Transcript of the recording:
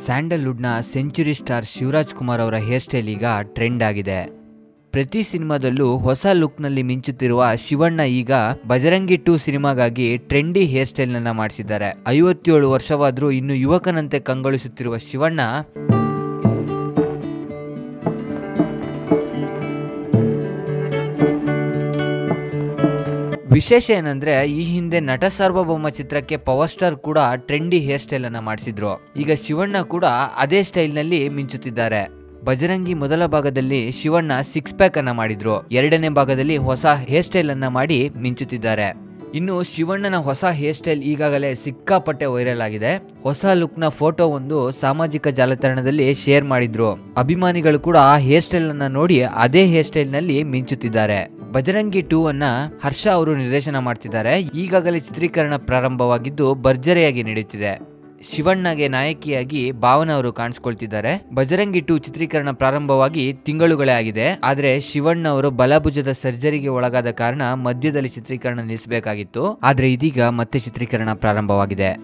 ಸ್ಯಾಂಡಲ್ವುಡ್ನ century star Shivaraj Kumar ಅವರ hair style ಈಗ trend ಆಗಿದೆ ಪ್ರತಿ ಸಿನಿಮಾದಲ್ಲೂ ಹೊಸ ಲುಕ್ನಲ್ಲಿ ಮಿಂಚುತ್ತಿರುವ ಶಿವಣ್ಣ ಈಗ ಬಜರಂಗಿ ಟೂ ಸಿನಿಮಾಗಾಗಿ ಟ್ರೆಂಡಿ ಹೇರ್ ಸ್ಟೈಲ್ನನ್ನ ಮಾಡಿಸಿದ್ದಾರೆ ಐವತ್ತೇಳು ವರ್ಷವಾದರೂ ಇನ್ನು ಯುವಕನಂತೆ ಕಂಗೊಳಿಸುತ್ತಿರುವ ಶಿವಣ್ಣ ವಿಶೇಷ ಏನಂದ್ರೆ ಈ ಹಿಂದೆ ನಟ ಸಾರ್ವಭೌಮ ಚಿತ್ರಕ್ಕೆ ಪವರ್ ಸ್ಟಾರ್ ಕೂಡ ಟ್ರೆಂಡಿ ಹೇರ್ ಸ್ಟೈಲ್ ಅನ್ನ ಮಾಡಿಸಿದ್ರು ಈಗ ಶಿವಣ್ಣ ಕೂಡ ಅದೇ ಸ್ಟೈಲ್ ನಲ್ಲಿ ಮಿಂಚುತ್ತಿದ್ದಾರೆ ಬಜರಂಗಿ ಮೊದಲ ಭಾಗದಲ್ಲಿ ಶಿವಣ್ಣ ಸಿಕ್ಸ್ ಪ್ಯಾಕ್ ಅನ್ನ ಮಾಡಿದ್ರು ಎರಡನೇ ಭಾಗದಲ್ಲಿ ಹೊಸ ಹೇರ್ ಸ್ಟೈಲ್ ಅನ್ನ ಮಾಡಿ ಮಿಂಚುತ್ತಿದ್ದಾರೆ ಇನ್ನು ಶಿವಣ್ಣನ ಹೊಸ ಹೇರ್ ಸ್ಟೈಲ್ ಈಗಾಗಲೇ ಸಿಕ್ಕಾಪಟ್ಟೆ ವೈರಲ್ ಆಗಿದೆ ಹೊಸ ಲುಕ್ನ ಫೋಟೋ ಒಂದು ಸಾಮಾಜಿಕ ಜಾಲತಾಣದಲ್ಲಿ ಶೇರ್ ಮಾಡಿದ್ರು ಅಭಿಮಾನಿಗಳು ಕೂಡ ಆ ಹೇರ್ ಸ್ಟೈಲ್ ಅನ್ನ ನೋಡಿ ಅದೇ ಹೇರ್ ಸ್ಟೈಲ್ ನಲ್ಲಿ ಮಿಂಚುತ್ತಿದ್ದಾರೆ ಬಜರಂಗಿ ಟೂ ಅನ್ನ ಹರ್ಷ ಅವರು ನಿರ್ದೇಶನ ಮಾಡ್ತಿದ್ದಾರೆ ಈಗಾಗಲೇ ಚಿತ್ರೀಕರಣ ಪ್ರಾರಂಭವಾಗಿದ್ದು ಭರ್ಜರಿಯಾಗಿ ನಡೆಯುತ್ತಿದೆ ಶಿವಣ್ಣಗೆ ನಾಯಕಿಯಾಗಿ ಭಾವನ ಅವರು ಕಾಣಿಸ್ಕೊಳ್ತಿದ್ದಾರೆ ಬಜರಂಗಿ ಟೂ ಚಿತ್ರೀಕರಣ ಪ್ರಾರಂಭವಾಗಿ ತಿಂಗಳುಗಳೇ ಆಗಿದೆ ಆದ್ರೆ ಶಿವಣ್ಣ ಅವರು ಬಲಭುಜದ ಸರ್ಜರಿಗೆ ಒಳಗಾದ ಕಾರಣ ಮಧ್ಯದಲ್ಲಿ ಚಿತ್ರೀಕರಣ ನಿಲ್ಲಿಸಬೇಕಾಗಿತ್ತು ಆದ್ರೆ ಇದೀಗ ಮತ್ತೆ ಚಿತ್ರೀಕರಣ ಪ್ರಾರಂಭವಾಗಿದೆ